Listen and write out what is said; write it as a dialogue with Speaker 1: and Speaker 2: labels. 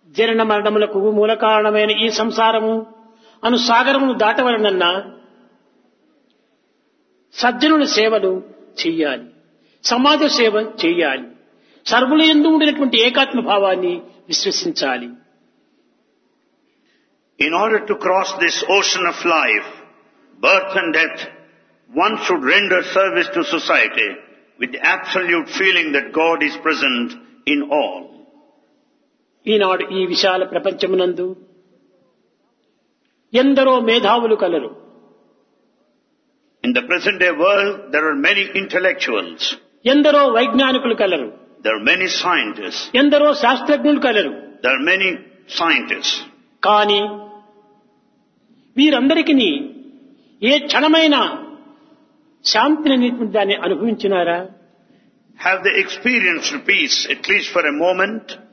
Speaker 1: జనన మరణములకు మూల కారణమైన ఈ సంసారము అను సాగరమును దాటవలనన్నా సజ్జనుల సేవలు చెయ్యాలి సమాజ సేవ చెయ్యాలి సర్వుల ఎందు ఉండినటువంటి ఏకాత్మ భావాన్ని విశ్వసించాలి
Speaker 2: In order to cross this ocean of life, birth and death, one should render service to society with the absolute feeling that God is present in all.
Speaker 1: ఈనాడు ఈ విశాల ప్రపంచమునందు ఎందరో మేధావులు కలరు
Speaker 2: In the present day world, there are many intellectuals,
Speaker 1: ఎందరో వైజ్ఞానికులు కలరు
Speaker 2: there are many scientists,
Speaker 1: ఎందరో శాస్త్రజ్ఞులు కలరు
Speaker 2: there are many scientists.
Speaker 1: కానీ వీరందరికీ ఏ క్షణమైన శాంతిని అనేటువంటి దాన్ని అనుభవించినారా
Speaker 2: Have they experienced peace at least for a moment?